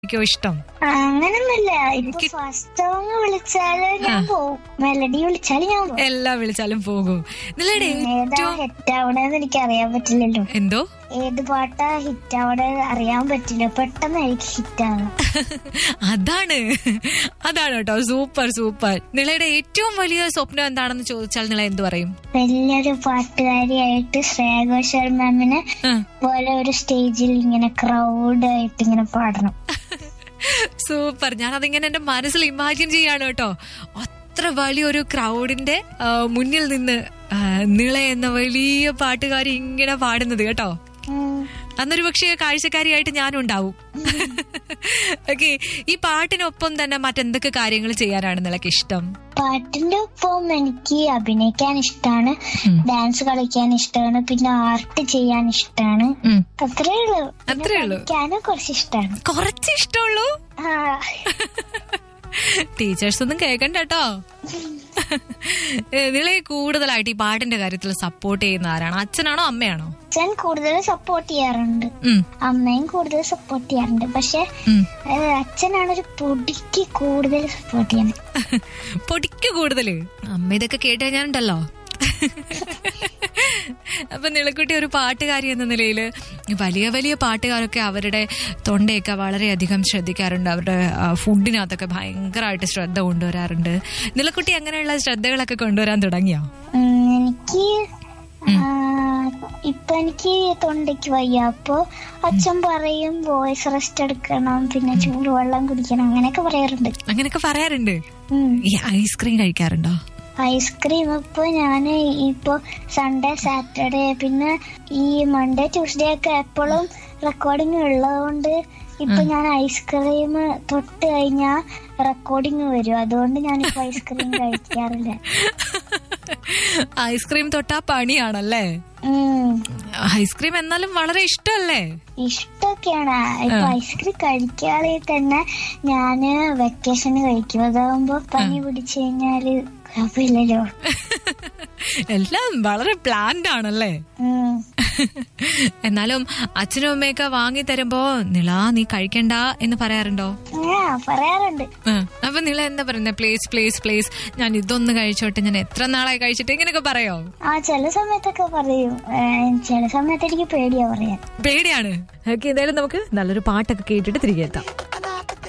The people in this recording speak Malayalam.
എനിക്കോ ഇഷ്ടം അങ്ങനൊന്നുമില്ല ഇപ്പൊ ഫസ്റ്റ് സോങ് വിളിച്ചാല് ഞാൻ പോവും മെലഡി വിളിച്ചാല് ഞാൻ പോവും എല്ലാം വിളിച്ചാലും പോകും നിങ്ങളുടെ ഏതാ ഏറ്റവും ഹിറ്റ് ആവണേന്ന് എനിക്ക് അറിയാൻ പറ്റില്ലല്ലോ എന്തോ ഏത് പാട്ടാ ഹിറ്റ് ആവണേ അറിയാൻ പറ്റില്ല പെട്ടെന്ന് എനിക്ക് ഹിറ്റ് ആവും അതാണ് അതാണ് കേട്ടോ സൂപ്പർ സൂപ്പർ നിളയുടെ ഏറ്റവും വലിയ സ്വപ്നം എന്താണെന്ന് ചോദിച്ചാൽ നിള എന്തു പറയും വലിയൊരു പാട്ടുകാരിയായിട്ട് ശ്രേയ ഘോഷാൽ മാമിനെ ആ. പോലെ ഒരു സ്റ്റേജിൽ ഇങ്ങനെ ക്രൗഡ് ആയിട്ട് ഇങ്ങനെ പാടണം സൂപ്പർ ഞാൻ അതിങ്ങനെ എന്റെ മനസ്സിൽ ഇമാജിൻ ചെയ്യാണ് കേട്ടോ അത്ര വലിയൊരു ക്രൗഡിന്റെ ആ, മുന്നിൽ നിന്ന് ആ, നിള എന്ന വലിയ പാട്ടുകാരി ഇങ്ങനെ പാടുന്നത് കേട്ടോ ഉം. അന്നൊരു പക്ഷേ കാഴ്ചക്കാരിയായിട്ട് ഞാനും ഉണ്ടാവും ഓക്കെ ഈ പാട്ടിനൊപ്പം തന്നെ മറ്റെന്തൊക്കെ കാര്യങ്ങൾ ചെയ്യാനാണ് നിളക്ക് ഇഷ്ടം പാട്ടിന്റെ ഒപ്പം എനിക്ക് അഭിനയിക്കാൻ ഇഷ്ടമാണ് ഉം. ഡാൻസ് കളിക്കാൻ ഇഷ്ടമാണ് പിന്നെ ആർട്ട് ചെയ്യാൻ ഇഷ്ടമാണ് ഉം. അത്രേ ഉള്ളൂ പിന്നെ അത്രേ ഉള്ളൂ. പഠിക്കാനും കുറച്ച് ഇഷ്ടമാണ് കുറച്ച് ഇഷ്ടമുള്ളൂ ആ ടീച്ചേഴ്സ് ഒന്നും കേൾക്കണ്ട കേട്ടോ നിളെ കൂടുതലായിട്ട് ഈ പാട്ടിന്റെ കാര്യത്തിൽ സപ്പോർട്ട് ചെയ്യുന്ന ആരാണ് അച്ഛനാണോ അമ്മയാണോ അച്ഛൻ കൂടുതൽ സപ്പോർട്ട് ചെയ്യാറുണ്ട് ഉം, അമ്മയും കൂടുതൽ സപ്പോർട്ട് ചെയ്യാറുണ്ട് പക്ഷെ ഉം. ഏഹ്, അച്ഛനാണ് ഒരു പൊടിക്ക് കൂടുതൽ സപ്പോർട്ട് ചെയ്യുന്നത് പൊടിക്ക് കൂടുതല് അമ്മ ഇതൊക്കെ കേട്ട് കഴിഞ്ഞാലുണ്ടല്ലോ അപ്പൊ നിളക്കുട്ടി ഒരു പാട്ടുകാരി എന്ന നിലയിൽ വലിയ വലിയ പാട്ടുകാരൊക്കെ അവരുടെ തൊണ്ടയൊക്കെ വളരെയധികം ശ്രദ്ധിക്കാറുണ്ട് അവരുടെ ആ, ഫുഡിനകത്തൊക്കെ ഭയങ്കരമായിട്ട് ശ്രദ്ധ കൊണ്ടുവരാറുണ്ട് നിലക്കുട്ടി അങ്ങനെയുള്ള ശ്രദ്ധകളൊക്കെ കൊണ്ടുവരാൻ തുടങ്ങിയോ ഉം, എനിക്ക് ആ, ഇപ്പൊ എനിക്ക് തൊണ്ടയ്ക്ക് വയ്യ അപ്പൊ അച്ഛൻ പറയും വോയിസ് റെസ്റ്റ് എടുക്കണം പിന്നെ ചൂടുവെള്ളം കുടിക്കണം അങ്ങനെയൊക്കെ പറയാറുണ്ട് അങ്ങനെയൊക്കെ പറയാറുണ്ട് ഉം. ഈ ഐസ്ക്രീം കഴിക്കാറുണ്ടോ ഐസ്ക്രീം ഇപ്പൊ ഞാൻ ഇപ്പൊ സൺഡേ സാറ്റർഡേ പിന്നെ ഈ മൺഡേ ട്യൂസ്ഡേ ഒക്കെ എപ്പോഴും റെക്കോർഡിംഗ് ഉള്ളതുകൊണ്ട് ഇപ്പൊ ഞാൻ ഐസ്ക്രീം തൊട്ട് കഴിഞ്ഞാ റെക്കോർഡിംഗ് വരും അതുകൊണ്ട് ഞാനിപ്പോ ഐസ്ക്രീം കഴിക്കാറില്ല ഐസ്ക്രീം തൊട്ടാ പണിയാണല്ലേ ഉം ഐസ്ക്രീം എന്നാലും വളരെ ഇഷ്ടമല്ലേ ഇഷ്ടൊക്കെയാണ് ഇപ്പൊ ഐസ്ക്രീം കഴിക്കാതെ തന്നെ ഞാന് വെക്കേഷന് കഴിക്കും അതാവുമ്പോ പനി പിടിച്ചു കഴിഞ്ഞാല് കുഴപ്പമില്ലല്ലോ എല്ലാം വളരെ പ്ലാൻഡ് ആണല്ലേ ഉം എന്നാലും അച്ഛനും അമ്മയൊക്കെ വാങ്ങി തരുമ്പോ നിള നീ കഴിക്കണ്ട എന്ന് പറയാറുണ്ടോ ആ പറയാറുണ്ട് ആ, അപ്പൊ നിള എന്താ പറയുന്നത് പ്ലേസ് പ്ലേസ് പ്ലേസ് ഞാൻ ഇതൊന്ന് കഴിച്ചോട്ടെ ഞാൻ എത്ര നാളായി കഴിച്ചിട്ട് ഇങ്ങനെയൊക്കെ പറയോ ആ ചില സമയത്തൊക്കെ പറയും ഏ, ചില സമയത്ത് എനിക്ക് പേടിയാ പറയാൻ പേടിയാണ് ഓക്കെ എന്തായാലും നമുക്ക് നല്ലൊരു പാട്ടൊക്കെ കേട്ടിട്ട് തിരികെ എത്താം